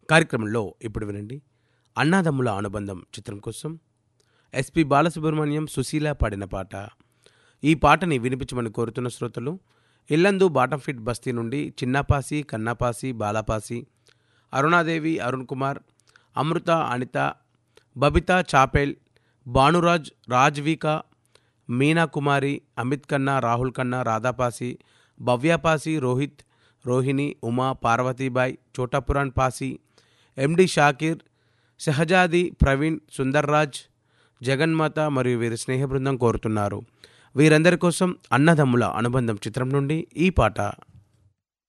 కార్యక్రమంలో ఇప్పుడు వినండి అన్నాదమ్ముల అనుబంధం చిత్రం కోసం ఎస్పి బాలసుబ్రహ్మణ్యం సుశీల పాడిన పాట ఈ పాటని వినిపించమని కోరుతున్న శ్రోతలు ఇల్లందు బాటంఫిట్ బస్తీ నుండి చిన్నపాసి కన్నాపాసి బాలాపాసి అరుణాదేవి అరుణ్ కుమార్ అమృత అనిత బబిత చాపెల్ భానురాజ్ రాజ్విక మీనా కుమారి అమిత్ ఖన్నా రాహుల్ ఖన్నా రాధాపాసి భవ్యాపాసి రోహిత్ రోహిణి ఉమా పార్వతీబాయ్ చోటాపురాన్ పాసి ఎండి షాకీర్ షహజాది ప్రవీణ్ సుందర్రాజ్ జగన్మాత మరియు వీరి స్నేహ బృందం కోరుతున్నారు వీరందరి కోసం అన్నదమ్ముల అనుబంధం చిత్రం నుండి ఈ పాట